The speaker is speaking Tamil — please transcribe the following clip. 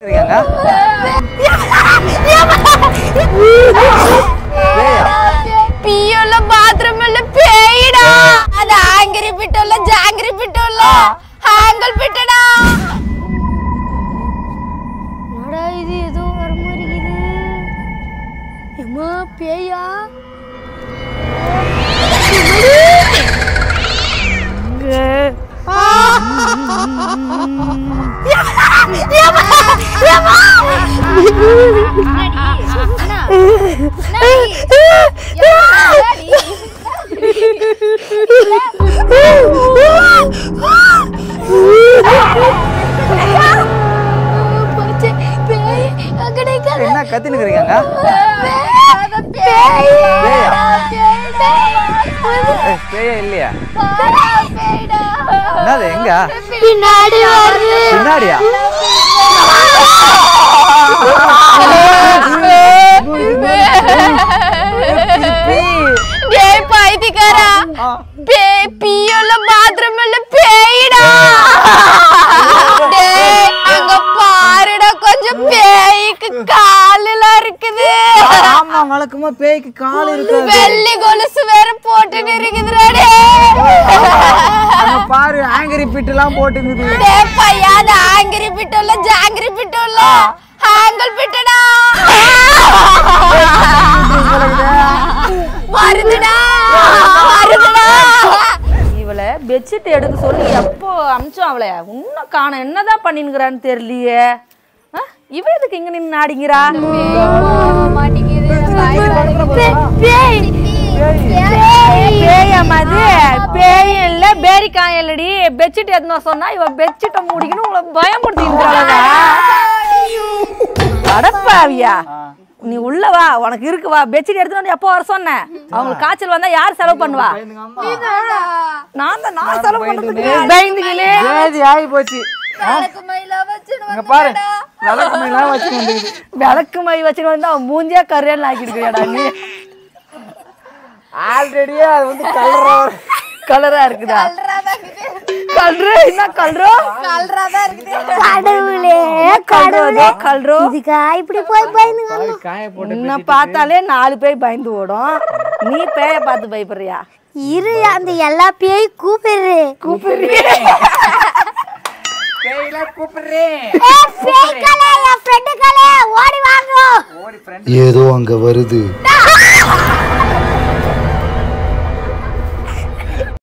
இருக்காங்க பியுள்ள பாத்ரூம் இல்ல பேயிடா அது ஆங்கிரி பிட்டுள்ள ஜாங்கிரி பிட்டுள்ள ஹேங்கல் பிட்டடா என்னடா இது ஏதோ வர மாதிரி இருக்குது எம்மா பேயா என்ன கத்தின்னு இருக்காங்க ஏய், பேயே இல்லையா என்னது எங்க பின்னாடி வருது பின்னாடியா டேய் பைத்தியக்காரா பேய் பியுள்ள பாத்ரூம் இல்ல பேயிடா டேய் அங்க பாருடா கொஞ்சம் பேய்க்கு காலெல்லாம் இருக்குது ஆமா வழக்கமா பேய்க்கு கால் இருக்காது வெள்ளி கொலுசு வேற போட்டுட்டு இருக்குதுடா டேய் அங்க பாரு ஆங்கரி பிட் எல்லாம் போட்டுக்குது டேய் பையா அது ஆங்கிரி பிட்டுள்ள ஜாங்கிரி பிட்டுள்ள ஹேங்கல் பிட்டடா வருதுடா வருதுடா இவளை பெட்ஷீட் எடுக்க சொல்லி எப்போ அமிச்சோம் அவளை இன்னும் காணோம் என்னதான் பண்ணினுக்கிறான்னு தெரியலையே ஆ? இவ எதுக்கு இங்க நின்று ஆடிங்கிறா பேயாமா அது பேயும் இல்ல பேரிக்காயும் இல்லடி பெட்ஷீட் எடுத்துன்னு சொன்னா இவ பெட்ஷீட்டை மூடிக்கணும் உங்களை பயப்படுத்திக்கிறாளா அடப்பாவியா நீ உள்ள வா உனக்கு இருக்கு வா பெட்ஷீட் எடுத்துட்டு வந்து எப்போ வர சொன்னேன் அவங்களுக்கு காய்ச்சல் வந்தா யார் செலவு பண்ணுவா நான் தான் நான் செலவு பண்றதுக்கு பயந்துக்கினே பேதி ஆகி போச்சு இங்க பாரு விளக்கு மயிலாம் வச்சு வந்துக்குது விளக்கு மை வச்சுட்டு வந்து அவன் மூஞ்சியா கரையான்னு ஆக்கிருக்கியாடா நீ ஆல்ரெடியே அது வந்து கலரா கலரா இருக்குதா கல்ரு என்ன கல்ரோ கடவுளே கல்ரோ கல்ரோ இதுக்கா இப்படி போய் பயந்து காய போட்டு உன்னை பார்த்தாலே நாலு பேய் பயந்து ஓடும் நீ பேய பார்த்து பயப்படுறியா இரு அந்த எல்லா பேய் கூப்பிடுறு கூப்பிடுறியே பேய்லாம் கூப்பிடுறேன் பேய் கலை என் ஃப்ரெண்டு கலை ஓடி வாங்க ஓடி ஃப்ரெண்ட் ஏதோ அங்க வருது ஆ!